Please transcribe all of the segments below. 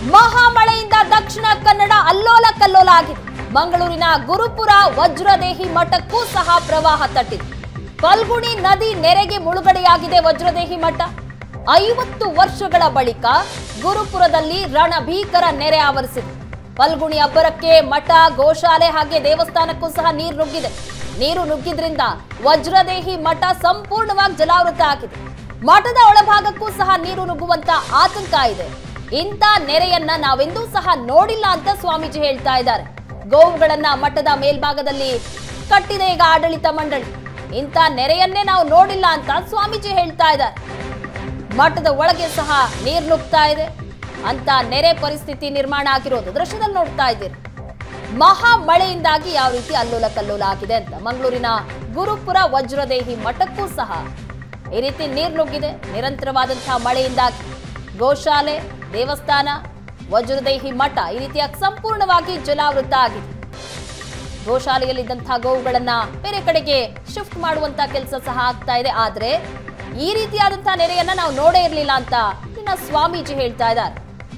ಮಹಾಮಳೆಯಿಂದ ದಕ್ಷಿಣ ಕನ್ನಡ ಅಲ್ಲೋಲ ಕಲ್ಲೋಲ ಆಗಿದೆ ಮಂಗಳೂರಿನ ಗುರುಪುರ ವಜ್ರದೇಹಿ ಮಠಕ್ಕೂ ಸಹ ಪ್ರವಾಹ ತಟ್ಟಿದೆ ಫಲ್ಗುಣಿ ನದಿ ನೆರೆಗೆ ಮುಳುಗಡೆಯಾಗಿದೆ ವಜ್ರದೇಹಿ ಮಠ ಐವತ್ತು ವರ್ಷಗಳ ಬಳಿಕ ಗುರುಪುರದಲ್ಲಿ ರಣಭೀಕರ ನೆರೆ ಆವರಿಸಿದೆ ಫಲ್ಗುಣಿ ಅಬ್ಬರಕ್ಕೆ ಮಠ ಗೋಶಾಲೆ ಹಾಗೆ ದೇವಸ್ಥಾನಕ್ಕೂ ಸಹ ನೀರು ನುಗ್ಗಿದೆ ನೀರು ನುಗ್ಗಿದ್ರಿಂದ ವಜ್ರದೇಹಿ ಮಠ ಸಂಪೂರ್ಣವಾಗಿ ಜಲಾವೃತ ಆಗಿದೆ ಮಠದ ಒಳಭಾಗಕ್ಕೂ ಸಹ ನೀರು ನುಗ್ಗುವಂತ ಆತಂಕ ಇದೆ ಇಂಥ ನೆರೆಯನ್ನ ನಾವೆಂದೂ ಸಹ ನೋಡಿಲ್ಲ ಅಂತ ಸ್ವಾಮೀಜಿ ಹೇಳ್ತಾ ಇದ್ದಾರೆ ಗೋವುಗಳನ್ನ ಮಠದ ಮೇಲ್ಭಾಗದಲ್ಲಿ ಕಟ್ಟಿದೆ ಈಗ ಆಡಳಿತ ಮಂಡಳಿ ಇಂಥ ನೆರೆಯನ್ನೇ ನಾವು ನೋಡಿಲ್ಲ ಅಂತ ಸ್ವಾಮೀಜಿ ಹೇಳ್ತಾ ಇದ್ದಾರೆ ಮಠದ ಒಳಗೆ ಸಹ ನೀರು ನುಗ್ತಾ ಇದೆ ಅಂತ ನೆರೆ ಪರಿಸ್ಥಿತಿ ನಿರ್ಮಾಣ ಆಗಿರೋದು ದೃಶ್ಯದಲ್ಲಿ ನೋಡ್ತಾ ಇದ್ದೀರಿ ಮಹಾ ಮಳೆಯಿಂದಾಗಿ ಯಾವ ರೀತಿ ಅಲ್ಲೋಲ ಕಲ್ಲೋಲ ಆಗಿದೆ ಅಂತ ಮಂಗಳೂರಿನ ಗುರುಪುರ ವಜ್ರದೇಹಿ ಮಠಕ್ಕೂ ಸಹ ಈ ರೀತಿ ನೀರು ನುಗ್ಗಿದೆ ನಿರಂತರವಾದಂತಹ ಮಳೆಯಿಂದಾಗಿ ಗೋಶಾಲೆ ದೇವಸ್ಥಾನ ವಜ್ರದೇಹಿ ಮಠ ಈ ರೀತಿಯಾಗಿ ಸಂಪೂರ್ಣವಾಗಿ ಜಲಾವೃತ ಆಗಿದೆ ಗೋಶಾಲೆಯಲ್ಲಿದ್ದಂತಹ ಗೋವುಗಳನ್ನ ಬೇರೆ ಕಡೆಗೆ ಶಿಫ್ಟ್ ಮಾಡುವಂತ ಕೆಲಸ ಸಹ ಆಗ್ತಾ ಇದೆ ಆದ್ರೆ ಈ ರೀತಿಯಾದಂತಹ ನೆರೆಯನ್ನ ನಾವು ನೋಡೇ ಇರಲಿಲ್ಲ ಅಂತ ಇನ್ನ ಸ್ವಾಮೀಜಿ ಹೇಳ್ತಾ ಇದ್ದಾರೆ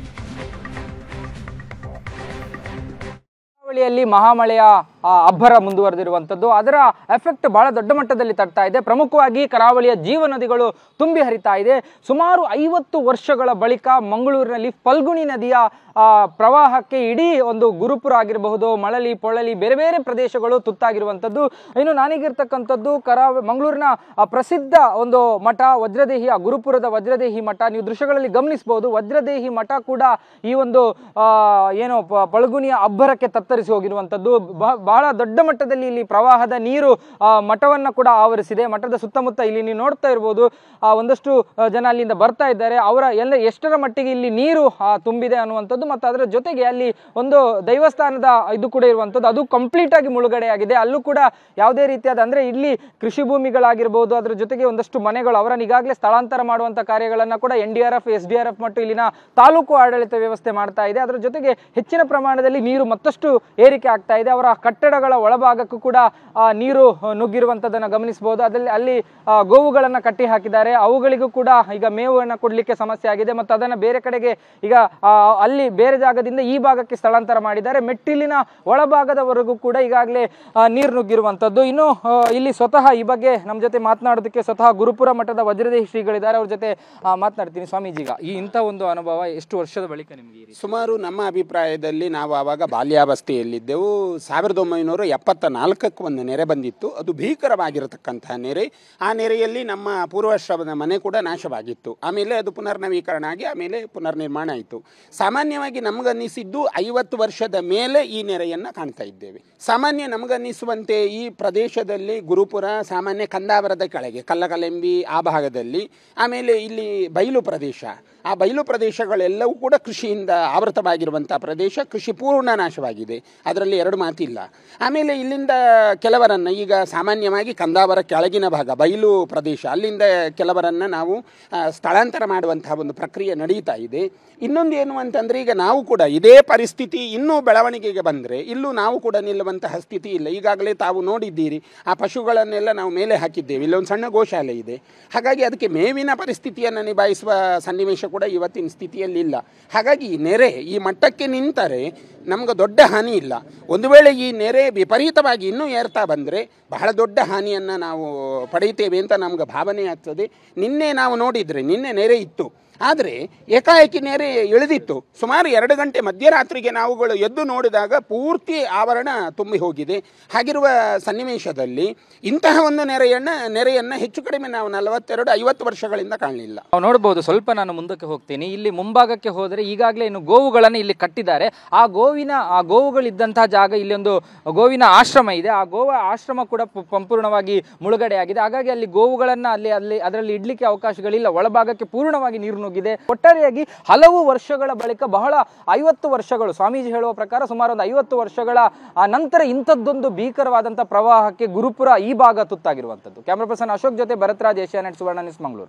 ಕರಾವಳಿಯಲ್ಲಿ ಮಹಾಮಳೆಯ ಆ, ಅಬ್ಬರ ಮುಂದುವರೆದಿರುವಂಥದ್ದು ಅದರ ಎಫೆಕ್ಟ್ ಬಹಳ ದೊಡ್ಡ ಮಟ್ಟದಲ್ಲಿ ತಟ್ತಾ ಇದೆ ಪ್ರಮುಖವಾಗಿ ಕರಾವಳಿಯ ಜೀವ ನದಿಗಳು ತುಂಬಿ ಹರಿತಾ ಇದೆ ಸುಮಾರು ಐವತ್ತು ವರ್ಷಗಳ ಬಳಿಕ ಮಂಗಳೂರಿನಲ್ಲಿ ಫಲ್ಗುಣಿ ನದಿಯ ಆ, ಪ್ರವಾಹಕ್ಕೆ ಇಡೀ ಒಂದು ಗುರುಪುರ ಆಗಿರಬಹುದು ಮಳಲಿ ಪೊಳಲಿ ಬೇರೆ ಬೇರೆ ಪ್ರದೇಶಗಳು ತುತ್ತಾಗಿರುವಂಥದ್ದು ಇನ್ನು ನಾನೀಗಿರ್ತಕ್ಕಂಥದ್ದು ಕರಾ ಮಂಗಳೂರಿನ ಆ, ಪ್ರಸಿದ್ಧ ಒಂದು ಮಠ ವಜ್ರದೇಹಿಯ ಗುರುಪುರದ ವಜ್ರದೇಹಿ ಮಠ ನೀವು ದೃಶ್ಯಗಳಲ್ಲಿ ಗಮನಿಸಬಹುದು ವಜ್ರದೇಹಿ ಮಠ ಕೂಡ ಈ ಒಂದು ಆ, ಏನು ಪ- ಪಳಗುಣಿಯ ಅಬ್ಬರಕ್ಕೆ ತತ್ತರಿಸಿ ಹೋಗಿರುವಂಥದ್ದು ಬಹ- ಬಹಳ ದೊಡ್ಡ ಮಟ್ಟದಲ್ಲಿ ಇಲ್ಲಿ ಪ್ರವಾಹದ ನೀರು ಆ, ಮಠವನ್ನ ಕೂಡ ಆವರಿಸಿದೆ ಮಠದ ಸುತ್ತಮುತ್ತ ಇಲ್ಲಿ ನೀವು ನೋಡ್ತಾ ಇರ್ಬೋದು ಆ, ಒಂದಷ್ಟು ಆ, ಜನ ಅಲ್ಲಿಂದ ಬರ್ತಾ ಇದ್ದಾರೆ ಅವರ ಎಲ್ಲ ಎಷ್ಟರ ಮಟ್ಟಿಗೆ ಇಲ್ಲಿ ನೀರು ಆ, ತುಂಬಿದೆ ಅನ್ನುವಂಥದ್ದು ಮತ್ತು ಅದರ ಜೊತೆಗೆ ಅಲ್ಲಿ ಒಂದು ದೈವಸ್ಥಾನದ ಇದು ಕೂಡ ಇರುವಂಥದ್ದು ಅದು ಕಂಪ್ಲೀಟ್ ಆಗಿ ಮುಳುಗಡೆಯಾಗಿದೆ ಅಲ್ಲೂ ಕೂಡ ಯಾವುದೇ ರೀತಿಯಾದ ಅಂದ್ರೆ ಇಲ್ಲಿ ಕೃಷಿ ಭೂಮಿಗಳಾಗಿರ್ಬೋದು ಅದರ ಜೊತೆಗೆ ಒಂದಷ್ಟು ಮನೆಗಳು ಅವರನ್ನು ಈಗಾಗಲೇ ಸ್ಥಳಾಂತರ ಮಾಡುವಂತ ಕಾರ್ಯಗಳನ್ನ ಕೂಡ N D R F S D R F ಮತ್ತು ಇಲ್ಲಿನ ತಾಲೂಕು ಆಡಳಿತ ವ್ಯವಸ್ಥೆ ಮಾಡ್ತಾ ಇದೆ ಅದರ ಜೊತೆಗೆ ಹೆಚ್ಚಿನ ಪ್ರಮಾಣದಲ್ಲಿ ನೀರು ಮತ್ತಷ್ಟು ಏರಿಕೆ ಆಗ್ತಾ ಇದೆ ಅವರ ಕಟ್ಟಡಗಳ ಒಳಭಾಗಕ್ಕೂ ಕೂಡ ಆ, ನೀರು ಆ, ನುಗ್ಗಿರುವಂಥದ್ದನ್ನು ಗಮನಿಸಬಹುದು ಅದರಲ್ಲಿ ಅಲ್ಲಿ ಆ, ಗೋವುಗಳನ್ನ ಕಟ್ಟಿ ಹಾಕಿದ್ದಾರೆ ಅವುಗಳಿಗೂ ಕೂಡ ಈಗ ಮೇವನ್ನು ಕೊಡ್ಲಿಕ್ಕೆ ಸಮಸ್ಯೆ ಆಗಿದೆ ಮತ್ತು ಅದನ್ನ ಬೇರೆ ಕಡೆಗೆ ಈಗ ಆ, ಅಲ್ಲಿ ಬೇರೆ ಜಾಗದಿಂದ ಈ ಭಾಗಕ್ಕೆ ಸ್ಥಳಾಂತರ ಮಾಡಿದ್ದಾರೆ ಮೆಟ್ಟಿಲಿನ ಒಳಭಾಗದವರೆಗೂ ಕೂಡ ಈಗಾಗಲೇ ಆ, ನೀರು ನುಗ್ಗಿರುವಂಥದ್ದು ಇನ್ನು ಆ, ಇಲ್ಲಿ ಸ್ವತಃ ಈ ಬಗ್ಗೆ ನಮ್ಮ ಜೊತೆ ಮಾತನಾಡೋದಕ್ಕೆ ಸ್ವತಃ ಗುರುಪುರ ಮಠದ ವಜ್ರದೇಹಿ ಶ್ರೀಗಳಿದ್ದಾರೆ ಅವ್ರ ಜೊತೆ ಆ, ಮಾತನಾಡ್ತೀನಿ ಸ್ವಾಮೀಜಿಗ ಈ ಇಂಥ ಒಂದು ಅನುಭವ ಎಷ್ಟು ವರ್ಷದ ಬಳಿಕ ನಿಮಗೆ ಈ ರೀತಿ? ಸುಮಾರು ನಮ್ಮ ಅಭಿಪ್ರಾಯದಲ್ಲಿ ನಾವು ಆವಾಗ ಬಾಲ್ಯಾವಸ್ಥೆಯಲ್ಲಿದ್ದೆವು ಸಾವಿರದ ಒಂಬೈನೂರ ಎಪ್ಪತ್ತ ನಾಲ್ಕಕ್ಕೆ ಒಂದು ನೆರೆ ಬಂದಿತ್ತು ಅದು ಭೀಕರವಾಗಿರತಕ್ಕಂತಹ ನೆರೆ ಆ ನೆರೆಯಲ್ಲಿ ನಮ್ಮ ಪೂರ್ವಾಶ್ರಮದ ಮನೆ ಕೂಡ ನಾಶವಾಗಿತ್ತು ಆಮೇಲೆ ಅದು ಪುನರ್ನವೀಕರಣ ಆಗಿ ಆಮೇಲೆ ಪುನರ್ನಿರ್ಮಾಣ ಆಯಿತು ಸಾಮಾನ್ಯವಾಗಿ ನಮಗನ್ನಿಸಿದ್ದು ಐವತ್ತು ವರ್ಷದ ಮೇಲೆ ಈ ನೆರೆಯನ್ನು ಕಾಣ್ತಾ ಇದ್ದೇವೆ ಸಾಮಾನ್ಯ ನಮಗನ್ನಿಸುವಂತೆ ಈ ಪ್ರದೇಶದಲ್ಲಿ ಗುರುಪುರ ಸಾಮಾನ್ಯ ಕಂದಾವರದ ಕೆಳಗೆ ಕಲ್ಲಕಲೆಂಬಿ ಆ ಭಾಗದಲ್ಲಿ ಆಮೇಲೆ ಇಲ್ಲಿ ಬಯಲು ಪ್ರದೇಶ ಆ ಬಯಲು ಪ್ರದೇಶಗಳೆಲ್ಲವೂ ಕೂಡ ಕೃಷಿಯಿಂದ ಆವೃತವಾಗಿರುವಂಥ ಪ್ರದೇಶ ಕೃಷಿ ಪೂರ್ಣ ನಾಶವಾಗಿದೆ ಅದರಲ್ಲಿ ಎರಡು ಮಾತಿಲ್ಲ ಆಮೇಲೆ ಇಲ್ಲಿಂದ ಕೆಲವರನ್ನು ಈಗ ಸಾಮಾನ್ಯವಾಗಿ ಕಂದಾವರ ಕೆಳಗಿನ ಭಾಗ ಬಯಲು ಪ್ರದೇಶ ಅಲ್ಲಿಂದ ಕೆಲವರನ್ನು ನಾವು ಆ, ಸ್ಥಳಾಂತರ ಮಾಡುವಂತಹ ಒಂದು ಪ್ರಕ್ರಿಯೆ ನಡೀತಾ ಇದೆ ಇನ್ನೊಂದು ಏನು ಅಂತಂದರೆ ಈಗ ನಾವು ಕೂಡ ಇದೇ ಪರಿಸ್ಥಿತಿ ಇನ್ನೂ ಬೆಳವಣಿಗೆಗೆ ಬಂದರೆ ಇಲ್ಲೂ ನಾವು ಕೂಡ ನಿಲ್ಲುವಂತಹ ಸ್ಥಿತಿ ಇಲ್ಲ ಈಗಾಗಲೇ ತಾವು ನೋಡಿದ್ದೀರಿ ಆ ಪಶುಗಳನ್ನೆಲ್ಲ ನಾವು ಮೇಲೆ ಹಾಕಿದ್ದೇವೆ ಇಲ್ಲೊಂದು ಸಣ್ಣ ಗೋಶಾಲೆ ಇದೆ ಹಾಗಾಗಿ ಅದಕ್ಕೆ ಮೇವಿನ ಪರಿಸ್ಥಿತಿಯನ್ನು ನಿಭಾಯಿಸುವ ಸನ್ನಿವೇಶ ಕೂಡ ಇವತ್ತಿನ ಸ್ಥಿತಿಯಲ್ಲಿ ಇಲ್ಲ ಹಾಗಾಗಿ ಈ ನೆರೆ ಈ ಮಟ್ಟಕ್ಕೆ ನಿಂತರೆ ನಮ್ಗೆ ದೊಡ್ಡ ಹಾನಿ ಇಲ್ಲ ಒಂದು ವೇಳೆ ಈ ನೆರೆ ವಿಪರೀತವಾಗಿ ಇನ್ನೂ ಏರ್ತಾ ಬಂದರೆ ಬಹಳ ದೊಡ್ಡ ಹಾನಿಯನ್ನು ನಾವು ಪಡೆಯುತ್ತೇವೆ ಅಂತ ನಮ್ಗೆ ಭಾವನೆ ಆಗ್ತದೆ ನಿನ್ನೆ ನಾವು ನೋಡಿದರೆ ನಿನ್ನೆ ನೆರೆ ಇತ್ತು ಆದರೆ ಏಕಾಏಕಿ ನೆರೆ ಇಳಿದಿತ್ತು ಸುಮಾರು ಎರಡು ಗಂಟೆ ಮಧ್ಯರಾತ್ರಿಗೆ ನಾವುಗಳು ಎದ್ದು ನೋಡಿದಾಗ ಪೂರ್ತಿ ಆವರಣ ತುಂಬಿ ಹೋಗಿದೆ ಹಾಗಿರುವ ಸನ್ನಿವೇಶದಲ್ಲಿ ಇಂತಹ ಒಂದು ನೆರೆಯನ್ನು ನೆರೆಯನ್ನು ಹೆಚ್ಚು ಕಡಿಮೆ ನಾವು ನಲವತ್ತೆರಡು ಐವತ್ತು ವರ್ಷಗಳಿಂದ ಕಾಣಲಿಲ್ಲ ನಾವು ನೋಡಬಹುದು ಸ್ವಲ್ಪ ನಾನು ಮುಂದಕ್ಕೆ ಹೋಗ್ತೀನಿ ಇಲ್ಲಿ ಮುಂಭಾಗಕ್ಕೆ ಹೋದರೆ ಈಗಾಗಲೇ ಇನ್ನು ಗೋವುಗಳನ್ನು ಇಲ್ಲಿ ಕಟ್ಟಿದ್ದಾರೆ ಆ ಗೋವಿನ ಆ ಗೋವುಗಳಿದ್ದಂತಹ ಜಾಗ ಇಲ್ಲಿ ಒಂದು ಗೋವಿನ ಆಶ್ರಮ ಇದೆ ಆ ಗೋವ ಆಶ್ರಮ ಕೂಡ ಪು- ಸಂಪೂರ್ಣವಾಗಿ ಮುಳುಗಡೆ ಆಗಿದೆ ಹಾಗಾಗಿ ಅಲ್ಲಿ ಗೋವುಗಳನ್ನ ಅಲ್ಲಿ ಅಲ್ಲಿ ಅದರಲ್ಲಿ ಇಡ್ಲಿಕ್ಕೆ ಅವಕಾಶಗಳಿಲ್ಲ ಒಳಭಾಗಕ್ಕೆ ಪೂರ್ಣವಾಗಿ ನೀರು ನುಗ್ಗಿದೆ ಒಟ್ಟಾರೆಯಾಗಿ ಹಲವು ವರ್ಷಗಳ ಬಳಿಕ ಬಹಳ ಐವತ್ತು ವರ್ಷಗಳು ಸ್ವಾಮೀಜಿ ಹೇಳುವ ಪ್ರಕಾರ ಸುಮಾರು ಒಂದು ಐವತ್ತು ವರ್ಷಗಳ ಆ ನಂತರ ಇಂಥದ್ದೊಂದು ಭೀಕರವಾದಂತಹ ಪ್ರವಾಹಕ್ಕೆ ಗುರುಪುರ ಈ ಭಾಗ ತುತ್ತಾಗಿರುವಂಥದ್ದು ಕ್ಯಾಮ್ರಾ ಪರ್ಸನ್ ಅಶೋಕ್ ಜೊತೆ ಭರತ್ರಾಜ್ ಏಷ್ಯಾನೆಟ್ ಸುವರ್ಣ ನ್ಯೂಸ್ ಮಂಗಳೂರು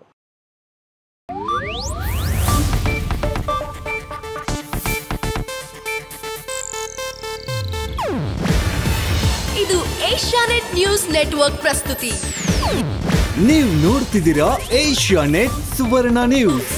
ಇದು ಏಷ್ಯಾನೆಟ್ ನ್ಯೂಸ್ ನೆಟ್ವರ್ಕ್ ಪ್ರಸ್ತುತಿ ನೀವು ನೋಡ್ತಿದ್ದೀರಾ ಏಷ್ಯಾ ನೆಟ್ ಸುವರ್ಣ ನ್ಯೂಸ್